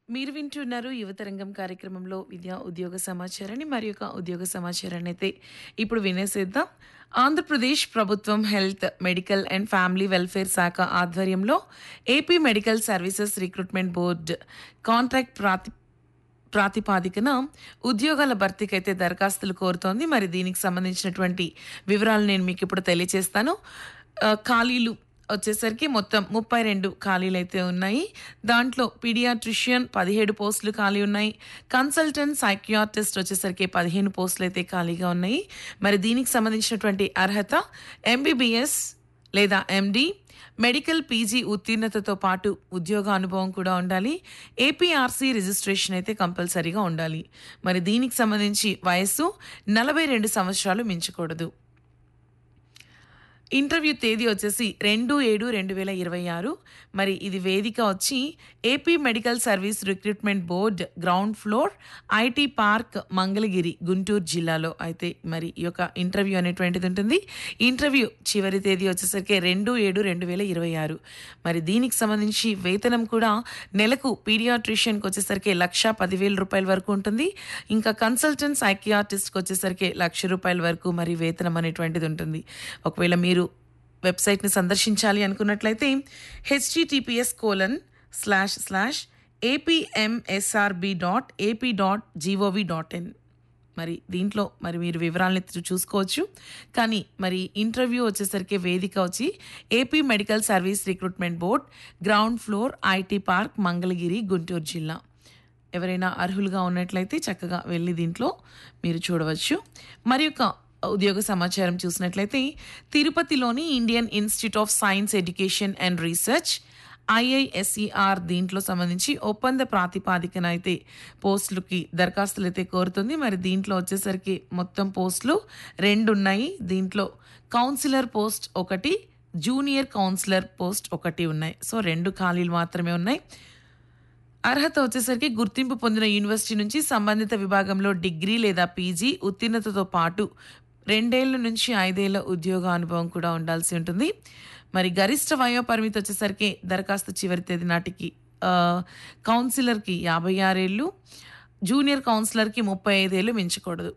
మీరు వింటున్నారు యువతరంగం కార్యక్రమంలో విద్యా ఉద్యోగ సమాచారాన్ని మరి యొక్క ఉద్యోగ సమాచారాన్ని అయితే ఇప్పుడు వినేసేద్దాం ఆంధ్రప్రదేశ్ ప్రభుత్వం health medical and family welfare శాఖ ఆధ్వర్యంలో AP medical services recruitment board contract ప్రాతి ప్రాతిపాదికన ఉద్యోగాల భర్తీకి అయితే దరఖాస్తులు కోరుతోంది మరి దీనికి సంబంధించినటువంటి వివరాలు నేను మీకు ఇప్పుడు తెలియజేస్తాను ఆ, ఖాళీలు వచ్చేసరికి మొత్తం ముప్పై రెండు ఖాళీలు అయితే ఉన్నాయి దాంట్లో పీడియాట్రిషియన్ పదిహేడు పోస్టులు ఖాళీ ఉన్నాయి కన్సల్టెంట్ సైకియాట్రిస్ట్ వచ్చేసరికి పదిహేను పోస్టులు అయితే ఖాళీగా ఉన్నాయి మరి దీనికి సంబంధించినటువంటి అర్హత ఎంబీబీఎస్ లేదా ఎండి మెడికల్ పీజీ ఉత్తీర్ణతతో పాటు ఉద్యోగ అనుభవం కూడా ఉండాలి ఏపీఆర్సీ రిజిస్ట్రేషన్ అయితే కంపల్సరీగా ఉండాలి మరి దీనికి సంబంధించి వయస్సు నలభై రెండు సంవత్సరాలు మించకూడదు ఇంటర్వ్యూ తేదీ వచ్చేసి రెండు ఏడు రెండు వేల ఇరవై ఆరు మరి ఇది వేదిక వచ్చి AP medical service recruitment board ground floor IT park Mangalagiri Guntur జిల్లాలో అయితే మరి ఈ యొక్క ఇంటర్వ్యూ అనేటువంటిది ఉంటుంది ఇంటర్వ్యూ చివరి తేదీ వచ్చేసరికి రెండు ఏడు రెండు వేల ఇరవై ఆరు మరి దీనికి సంబంధించి వేతనం కూడా నెలకు పీడియాట్రిషియన్కి వచ్చేసరికి లక్ష పదివేల రూపాయల వరకు ఉంటుంది ఇంకా కన్సల్టెంట్ సైకియాట్రిస్ట్కి వచ్చేసరికి లక్ష రూపాయల వరకు మరి వేతనం అనేటువంటిది ఉంటుంది ఒకవేళ మీరు వెబ్సైట్ని సందర్శించాలి అనుకున్నట్లయితే HTTPS colon slash slash APMSRB dot AP dot GOV dot in మరి దీంట్లో మరి మీరు వివరాలను చూ- చూసుకోవచ్చు కానీ మరి ఇంటర్వ్యూ వచ్చేసరికి వేదిక వచ్చి AP medical service recruitment board ground floor IT park Mangalagiri Guntur జిల్లా ఎవరైనా అర్హులుగా ఉన్నట్లయితే చక్కగా వెళ్ళి దీంట్లో మీరు చూడవచ్చు మరి యొక్క ఉద్యోగ సమాచారం చూసినట్లయితే తిరుపతిలోని Indian Institute of Science Education and Research IISER దీంట్లో సంబంధించి ఒప్పంద ప్రాతిపాదికన అయితే పోస్టులకి దరఖాస్తులు అయితే కోరుతుంది మరి దీంట్లో వచ్చేసరికి మొత్తం పోస్టులు రెండు ఉన్నాయి దీంట్లో కౌన్సిలర్ పోస్ట్ ఒకటి జూనియర్ కౌన్సిలర్ పోస్ట్ ఒకటి ఉన్నాయి సో రెండు ఖాళీలు మాత్రమే ఉన్నాయి అర్హత వచ్చేసరికి గుర్తింపు పొందిన యూనివర్సిటీ నుంచి సంబంధిత విభాగంలో డిగ్రీ లేదా పీజీ ఉత్తీర్ణతతో పాటు రెండేళ్ల నుంచి ఐదేళ్ల ఉద్యోగ అనుభవం కూడా ఉండాల్సి ఉంటుంది మరి గరిష్ట వయో పరిమితి వచ్చేసరికి దరఖాస్తు చివరి తేదీ నాటికి ఆ, కౌన్సిలర్కి యాభై ఆరేళ్ళు జూనియర్ కౌన్సిలర్కి ముప్పై ఐదేళ్ళు మించకూడదు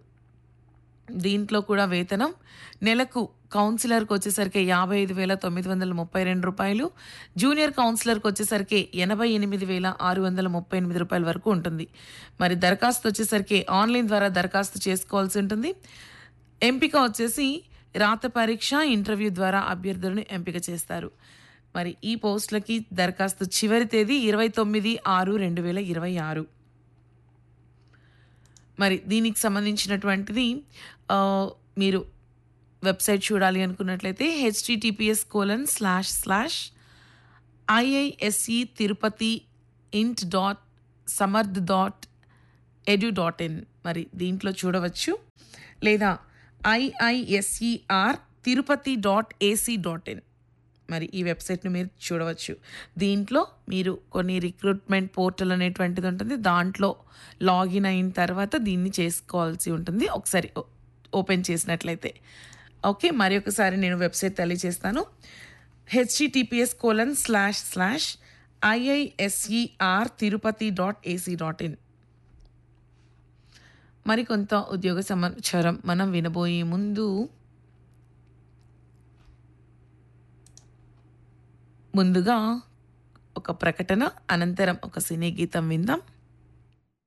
దీంట్లో కూడా వేతనం నెలకు కౌన్సిలర్కి వచ్చేసరికి యాభై ఐదు వేల తొమ్మిది వందల ముప్పై రెండు రూపాయలు జూనియర్ కౌన్సిలర్కి వచ్చేసరికి ఎనభై ఎనిమిది వేల ఆరు వందల ముప్పై ఎనిమిది రూపాయల వరకు ఉంటుంది మరి దరఖాస్తు వచ్చేసరికి ఆన్లైన్ ద్వారా దరఖాస్తు చేసుకోవాల్సి ఉంటుంది ఎంపిక వచ్చేసి రాత పరీక్ష ఇంటర్వ్యూ ద్వారా అభ్యర్థులను ఎంపిక చేస్తారు మరి ఈ పోస్టులకి దరఖాస్తు చివరి తేదీ ఇరవై తొమ్మిది ఆరు రెండు వేల ఇరవై ఆరు మరి దీనికి సంబంధించినటువంటిది ఆ, మీరు వెబ్సైట్ చూడాలి అనుకున్నట్లయితే HTTPS colon slash slash IISC Tirupati int dot Samarth dot edu dot in మరి దీంట్లో చూడవచ్చు లేదా IISER Tirupati dot AC dot in మరి ఈ వెబ్సైట్ను మీరు చూడవచ్చు దీంట్లో మీరు కొన్ని రిక్రూట్మెంట్ పోర్టల్ అనేటువంటిది ఉంటుంది దాంట్లో లాగిన్ అయిన తర్వాత దీన్ని చేసుకోవాల్సి ఉంటుంది ఒకసారి ఓ- ఓపెన్ చేసినట్లయితే ఓకే మరి ఒకసారి నేను వెబ్సైట్ తెలియజేస్తాను HTTPS colon slash slash IISER Tirupati dot AC dot in మరికొంత ఉద్యోగ సమాచారం మనం వినబోయే ముందు ముందుగా ఒక ప్రకటన అనంతరం ఒక సినీ గీతం విందాం